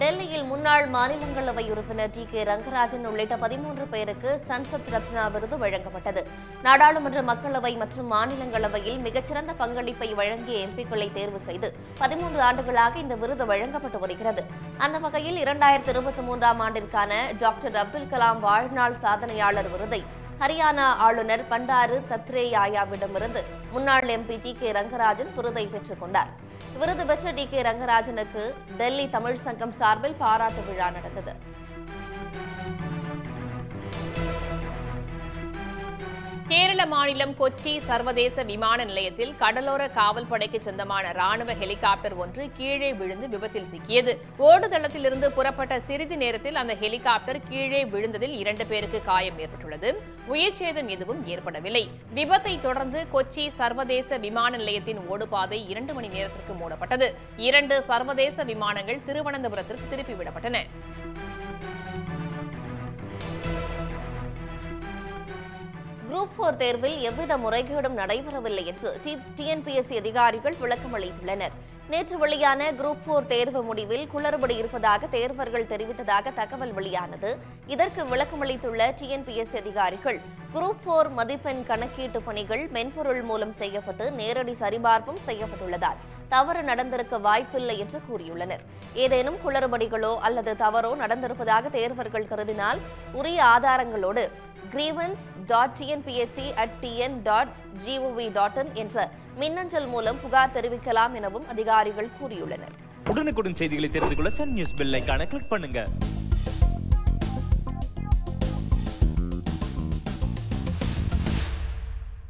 டெல்லியில் முன்னாள் மாநிலங்களவை உறுப்பினர் டி கே ரங்கராஜன் உள்ளிட்ட பதிமூன்று பேருக்கு சன்சத் ரத்னா விருது வழங்கப்பட்டது நாடாளுமன்ற மக்களவை மற்றும் மாநிலங்களவையில் மிகச்சிறந்த பங்களிப்பை வழங்கிய எம்பிக்களை தேர்வு செய்து பதிமூன்று ஆண்டுகளாக இந்த விருது வழங்கப்பட்டு வருகிறது அந்த வகையில் இரண்டாயிரத்தி இருபத்தி மூன்றாம் ஆண்டிற்கான டாக்டர் அப்துல் கலாம் வாழ்நாள் சாதனையாளர் விருதை ஹரியானா ஆளுநர் பண்டாரு தத்ரேயாயாவிடமிருந்து முன்னாள் எம்பி டி கே ரங்கராஜன் விருதை பெற்றுக் கொண்டார் விருது பெற்ற டி கே ரங்கராஜனுக்கு டெல்லி தமிழ் சங்கம் சார்பில் பாராட்டு விழா நடந்தது கேரள மாநிலம் கொச்சி சர்வதேச விமான நிலையத்தில் கடலோர காவல் படைக்கு சொந்தமான ராணுவ ஹெலிகாப்டர் ஒன்று கீழே விழுந்து விபத்தில் சிக்கியது ஓடுதளத்திலிருந்து புறப்பட்ட சிறிது நேரத்தில் அந்த ஹெலிகாப்டர் கீழே விழுந்ததில் இரண்டு பேருக்கு காயம் ஏற்பட்டுள்ளது உயிர் சேதம் எதுவும் ஏற்படவில்லை விபத்தை தொடர்ந்து கொச்சி சர்வதேச விமான நிலையத்தின் ஓடுபாதை இரண்டு மணி நேரத்திற்கு மூடப்பட்டது இரண்டு சர்வதேச விமானங்கள் திருவனந்தபுரத்திற்கு திருப்பிவிடப்பட்டன குரூப் போர் தேர்வில் எவ்வித முறைகேடும் நடைபெறவில்லை என்று டிஎன்பிஎஸ்சி அதிகாரிகள் விளக்கம் அளித்துள்ளனர் நேற்று வெளியான குரூப் போர் தேர்வு முடிவில் குளறுபடி இருப்பதாக தேர்வர்கள் தெரிவித்ததாக தகவல் வெளியானது இதற்கு விளக்கமளித்துள்ள டிஎன்பிஎஸ்சி அதிகாரிகள் குரூப் போர் மதிப்பெண் கணக்கீட்டு பணிகள் மென்பொருள் மூலம் செய்யப்பட்டு நேரடி சரிபார்ப்பும் செய்யப்பட்டுள்ளதால் தவறு நடந்திருக்க வாய்ப்பில்லை என்று கூறியுள்ளனர் ஏதேனும் குளறுபடிகளோ அல்லது தவறோ நடந்திருப்பதாக தேர்வர்கள் கருதினால் உரிய ஆதாரங்களோடு grievance dot TNPSC at TN dot gov dot in என்ற மின்னஞ்சல் மூலம் புகார் தெரிவிக்கலாம் எனவும் அதிகாரிகள் கூறியுள்ளனர் உடனுக்குடன் செய்திகளை தெரிந்து கொள்ள சன் நியூஸ் பெல் ஐகானை கிளிக் பண்ணுங்க